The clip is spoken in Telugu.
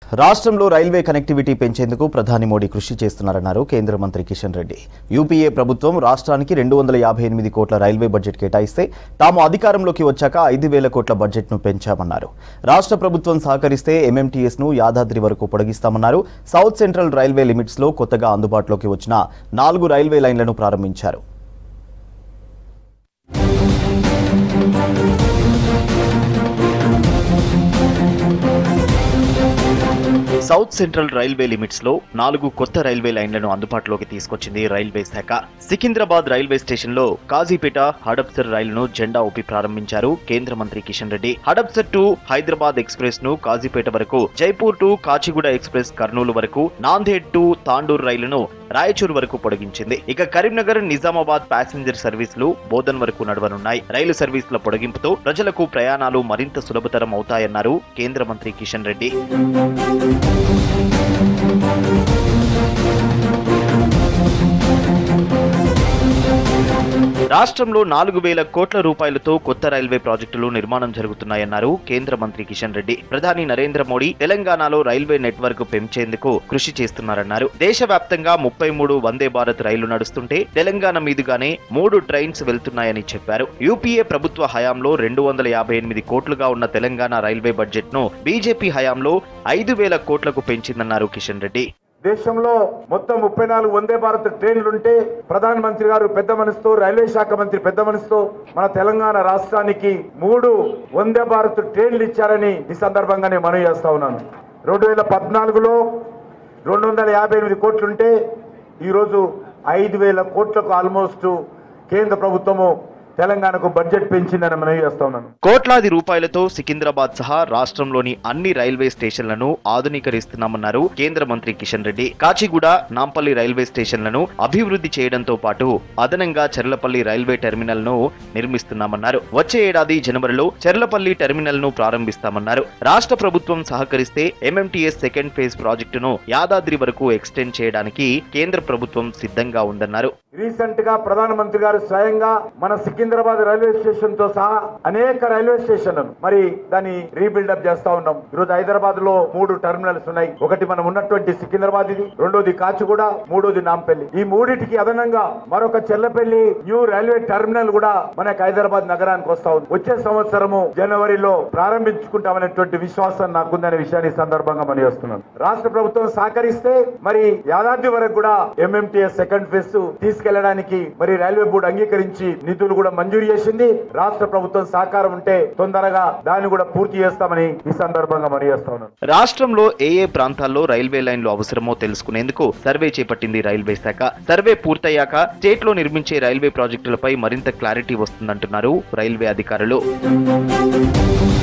రాష్ట్రంలో రైల్వే కనెక్టివిటీ పెంచేందుకు ప్రధాని మోడీ కృషి చేస్తున్నారన్నారు కేంద్ర మంత్రి కిషన్ రెడ్డి యూపీఏ ప్రభుత్వం రాష్ట్రానికి రెండు వందల యాభై ఎనిమిది కోట్ల రైల్వే బడ్జెట్ కేటాయిస్తే తాము అధికారంలోకి వచ్చాక ఐదు వేల కోట్ల బడ్జెట్ను పెంచామన్నారు రాష్ట్ర ప్రభుత్వం సహకరిస్తే ఎంఎంటీఎస్ను యాదాద్రి వరకు పొడిగిస్తామన్నారు సౌత్ సెంట్రల్ రైల్వే లిమిట్స్లో కొత్తగా అందుబాటులోకి వచ్చిన నాలుగు రైల్వే లైన్లను ప్రారంభించారు సౌత్ సెంట్రల్ రైల్వే లిమిట్స్ లో నాలుగు కొత్త రైల్వే లైన్లను అందుబాటులోకి తీసుకొచ్చింది రైల్వే శాఖ సికింద్రాబాద్ రైల్వే స్టేషన్ లో కాజీపేట హడప్సర్ రైలును జెండా ఊపి ప్రారంభించారు కేంద్ర మంత్రి కిషన్ రెడ్డి హడప్సర్ టు హైదరాబాద్ ఎక్స్ప్రెస్ ను కాజీపేట వరకు జైపూర్ టు కాచిగూడ ఎక్స్ప్రెస్ కర్నూలు వరకు నాందేడ్ టు తాండూర్ రైలును రాయచూర్ వరకు పొడిగించింది ఇక కరీంనగర్ నిజామాబాద్ ప్యాసింజర్ సర్వీసులు బోధన్ వరకు నడవనున్నాయి రైలు సర్వీసుల పొడిగింపుతో ప్రజలకు ప్రయాణాలు మరింత సులభతరం అవుతాయన్నారు కేంద్ర మంత్రి కిషన్ రెడ్డి రాష్ట్రంలో నాలుగు వేల కోట్ల రూపాయలతో కొత్త రైల్వే ప్రాజెక్టులు నిర్మాణం జరుగుతున్నాయన్నారు కేంద్ర మంత్రి కిషన్ రెడ్డి ప్రధాని నరేంద్ర మోడీ తెలంగాణలో రైల్వే నెట్వర్క్ పెంచేందుకు కృషి చేస్తున్నారన్నారు దేశవ్యాప్తంగా ముప్పై మూడు వందే భారత్ రైళ్లు నడుస్తుంటే తెలంగాణ మీదుగానే మూడు ట్రైన్స్ వెళ్తున్నాయని చెప్పారు యూపీఏ ప్రభుత్వ హయాంలో రెండు వందల యాభై ఎనిమిది కోట్లుగా ఉన్న తెలంగాణ రైల్వే బడ్జెట్ ను బీజేపీ హయాంలో ఐదు వేల కోట్లకు పెంచిందన్నారు కిషన్ రెడ్డి దేశంలో మొత్తం ముప్పై నాలుగు వందే భారత్ ట్రైన్లుంటే ప్రధాన మంత్రి గారు పెద్ద మనసుతో రైల్వే శాఖ మంత్రి పెద్ద మనసుతో మన తెలంగాణ రాష్ట్రానికి మూడు వందే భారత్ ట్రైన్లు ఇచ్చారని ఈ సందర్భంగా నేను మనవి చేస్తా ఉన్నాను రెండు వేల పద్నాలుగులో రెండు వందల యాభై ఎనిమిది కోట్లుంటే ఈరోజు ఐదు వేల కోట్లకు ఆల్మోస్ట్ కేంద్ర ప్రభుత్వము తెలంగాణకు బడ్జెట్ పెంచిందని మనవి చేస్తా ఉన్నాను కోట్లాది రూపాయలతో సికింద్రాబాద్ సహా రాష్ట్రంలోని అన్ని రైల్వే స్టేషన్లను ఆధునీకరిస్తున్నామన్నారు కేంద్ర మంత్రి కిషన్ రెడ్డి కాచిగూడ నాంపల్లి రైల్వే స్టేషన్లను అభివృద్ధి చేయడంతో పాటు అదనంగా చెర్లపల్లి రైల్వే టెర్మినల్ ను నిర్మిస్తున్నామన్నారు వచ్చే ఏడాది జనవరిలో చెర్లపల్లి టెర్మినల్ ను ప్రారంభిస్తామన్నారు రాష్ట్ర ప్రభుత్వం సహకరిస్తే ఎంఎంటీఎస్ సెకండ్ ఫేజ్ ప్రాజెక్టును యాదాద్రి వరకు ఎక్స్టెండ్ చేయడానికి కేంద్ర ప్రభుత్వం సిద్ధంగా ఉందన్నారు రీసెంట్ గా ప్రధానమంత్రి గారు స్వయంగా మన సికింద్రాబాద్ రైల్వే స్టేషన్ తో సహా అనేక రైల్వే స్టేషన్లను మరి దాన్ని రీబిల్డప్ చేస్తా ఉన్నాం ఈరోజు హైదరాబాద్ లో మూడు టెర్మినల్స్ ఉన్నాయి ఒకటి మనం ఉన్నటువంటి సికింద్రాబాద్ ఇది రెండోది కాచిగూడ మూడోది నాంపల్లి ఈ మూడిటికి అదనంగా మరొక చెల్లపల్లి న్యూ రైల్వే టెర్మినల్ కూడా మనకు హైదరాబాద్ నగరానికి వస్తా ఉంది వచ్చే సంవత్సరము జనవరిలో ప్రారంభించుకుంటామనేటువంటి విశ్వాసం నాకుందనే విషయాన్ని ఈ సందర్భంగా మనం చేస్తున్నాను రాష్ట్ర ప్రభుత్వం సహకరిస్తే మరి యాదాద్రి వరకు కూడా ఎంఎంటీఎస్ సెకండ్ ఫేజ్ తీసుకెళ్లడానికి మరి రైల్వే బోర్డు అంగీకరించి నిధులు కూడా మంజూరు చేసింది రాష్ట్ర ప్రభుత్వం సహకారం ఉంటే తొందరగా దాన్ని కూడా పూర్తి చేస్తామని ఈ సందర్భంగా మనం చేస్తా ఉన్నాను రాష్ట్రంలో ఏ ఏ ప్రాంతాల్లో రైల్వే లైన్లు అవసరమో తెలుసుకునేందుకు సర్వే చేపట్టింది రైల్వే శాఖ సర్వే పూర్తయ్యాక స్టేట్ లో నిర్మించే రైల్వే ప్రాజెక్టులపై మరింత క్లారిటీ వస్తుందంటున్నారు రైల్వే అధికారులు